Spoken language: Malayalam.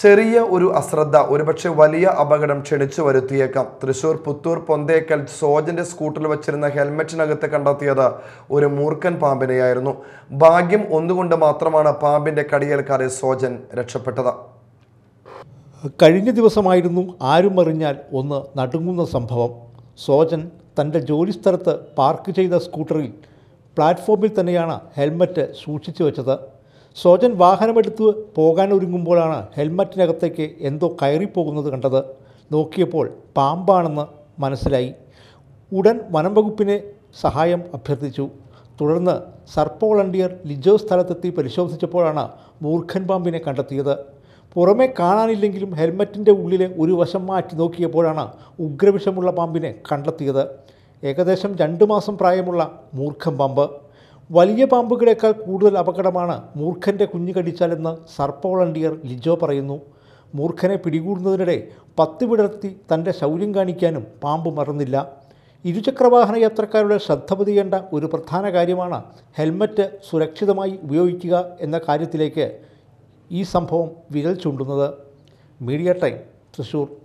ചെറിയ ഒരു അശ്രദ്ധ ഒരുപക്ഷെ വലിയ അപകടം ക്ഷണിച്ചു വരുത്തിയേക്കാം തൃശൂർ പുത്തൂർ പൊന്തേക്കൽ സോജന്റെ സ്കൂട്ടറിൽ വെച്ചിരുന്ന ഹെൽമെറ്റിനകത്ത് കണ്ടെത്തിയത് ഒരു മൂർഖൻ പാമ്പിനെയായിരുന്നു ഭാഗ്യം ഒന്നുകൊണ്ട് മാത്രമാണ് പാമ്പിന്റെ കടിയേൽക്കാതെ സോജൻ രക്ഷപ്പെട്ടത് കഴിഞ്ഞ ദിവസമായിരുന്നു ആരും അറിഞ്ഞാൽ ഒന്ന് നടുങ്ങുന്ന സംഭവം സോജൻ തൻ്റെ ജോലിസ്ഥലത്ത് പാർക്ക് ചെയ്ത സ്കൂട്ടറിൽ പ്ലാറ്റ്ഫോമിൽ തന്നെയാണ് ഹെൽമറ്റ് സൂക്ഷിച്ചു വെച്ചത് സോജൻ വാഹനമെടുത്ത് പോകാൻ ഒരുങ്ങുമ്പോഴാണ് ഹെൽമറ്റിനകത്തേക്ക് എന്തോ കയറിപ്പോകുന്നത് കണ്ടത് നോക്കിയപ്പോൾ പാമ്പാണെന്ന് മനസ്സിലായി ഉടൻ വനം വകുപ്പിനെ സഹായം അഭ്യർത്ഥിച്ചു തുടർന്ന് സർപ്പ വോളണ്ടിയർ ലിജോ സ്ഥലത്തെത്തി പരിശോധിച്ചപ്പോഴാണ് മൂർഖൻ പാമ്പിനെ കണ്ടെത്തിയത് പുറമെ കാണാനില്ലെങ്കിലും ഹെൽമറ്റിൻ്റെ ഉള്ളിലെ ഒരു വശം മാറ്റി നോക്കിയപ്പോഴാണ് ഉഗ്രവിഷമുള്ള പാമ്പിനെ കണ്ടെത്തിയത് ഏകദേശം രണ്ട് മാസം പ്രായമുള്ള മൂർഖൻ പാമ്പ് വലിയ പാമ്പുകളേക്കാൾ കൂടുതൽ അപകടമാണ് മൂർഖൻ്റെ കുഞ്ഞു കടിച്ചാലെന്ന് സർപ്പ വോളണ്ടിയർ ലിജോ പറയുന്നു മൂർഖനെ പിടികൂടുന്നതിനിടെ പത്ത് വിടർത്തി തൻ്റെ ശൗര്യം കാണിക്കാനും പാമ്പ് മറന്നില്ല ഇരുചക്രവാഹന യാത്രക്കാരുടെ ശ്രദ്ധ പതിയേണ്ട ഒരു പ്രധാന കാര്യമാണ് ഹെൽമറ്റ് സുരക്ഷിതമായി ഉപയോഗിക്കുക എന്ന കാര്യത്തിലേക്ക് ഈ സംഭവം വിരൽ ചൂണ്ടുന്നത് മീഡിയ ടൈം തൃശ്ശൂർ